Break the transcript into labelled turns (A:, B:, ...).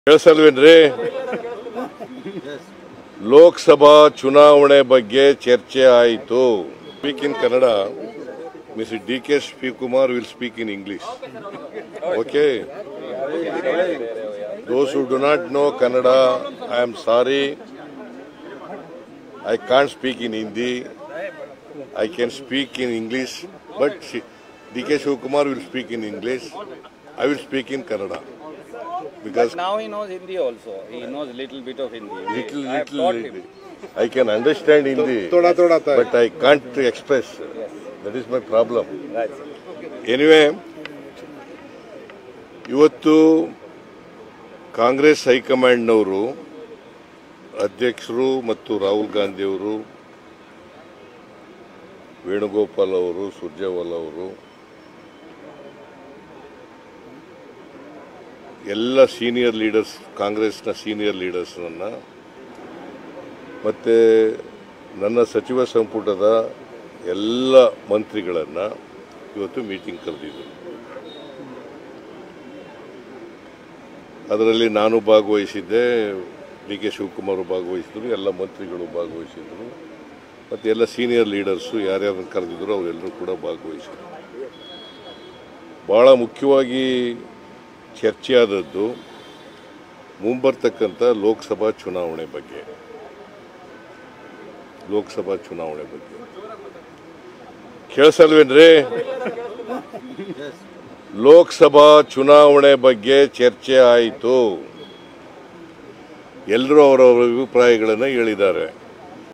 A: ಕೇಳಿಸಲ್ವೇನ್ರಿ ಲೋಕಸಭಾ ಚುನಾವಣೆ ಬಗ್ಗೆ ಚರ್ಚೆ ಆಯಿತು speak in Kannada Mister D K Shivakumar will speak in English okay those who do not know Kannada I am sorry I can't speak in Hindi I can speak in English but D K Shivakumar will speak in English I will speak in Kannada because
B: Now he knows Hindi also. He knows little bit of Hindi.
A: little
B: I have
A: little
B: taught him.
A: I can understand Hindi,
C: थोड़ा थोड़ा था
A: but I can't express. That is my problem.
B: Right.
A: Anyway ಇವತ್ತು ಕಾಂಗ್ರೆಸ್ ಹೈಕಮಾಂಡ್ನವರು ಅಧ್ಯಕ್ಷರು ಮತ್ತು ರಾಹುಲ್ ಗಾಂಧಿಯವರು ವೇಣುಗೋಪಾಲ್ ಅವರು ಸುರ್ಜೇವಾಲ ಅವರು ಎಲ್ಲ ಸೀನಿಯರ್ ಲೀಡರ್ಸ್ ಕಾಂಗ್ರೆಸ್ನ ಸೀನಿಯರ್ ಲೀಡರ್ಸ್ನನ್ನು ಮತ್ತು ನನ್ನ ಸಚಿವ ಸಂಪುಟದ ಎಲ್ಲ ಮಂತ್ರಿಗಳನ್ನು ಇವತ್ತು ಮೀಟಿಂಗ್ ಕರೆದಿದ್ದರು ಅದರಲ್ಲಿ ನಾನು ಭಾಗವಹಿಸಿದ್ದೆ ಡಿ ಕೆ ಶಿವಕುಮಾರ್ ಭಾಗವಹಿಸಿದ್ರು ಎಲ್ಲ ಮಂತ್ರಿಗಳು ಭಾಗವಹಿಸಿದ್ರು ಮತ್ತು ಎಲ್ಲ ಸೀನಿಯರ್ ಲೀಡರ್ಸು ಯಾರ್ಯಾರನ್ನು ಕರೆದಿದ್ರು ಅವರೆಲ್ಲರೂ ಕೂಡ ಭಾಗವಹಿಸಿದ್ರು ಭಾಳ ಮುಖ್ಯವಾಗಿ ಚರ್ಚೆಯಾದದ್ದು ಮುಂಬರ್ತಕ್ಕಂಥ ಲೋಕಸಭಾ ಚುನಾವಣೆ ಬಗ್ಗೆ ಲೋಕಸಭಾ ಚುನಾವಣೆ ಬಗ್ಗೆ ಕೇಳಿಸಲ್ವೇನ್ರಿ ಲೋಕಸಭಾ ಚುನಾವಣೆ ಬಗ್ಗೆ ಚರ್ಚೆ ಆಯಿತು ಎಲ್ಲರೂ ಅವರವರ ಅಭಿಪ್ರಾಯಗಳನ್ನು ಹೇಳಿದ್ದಾರೆ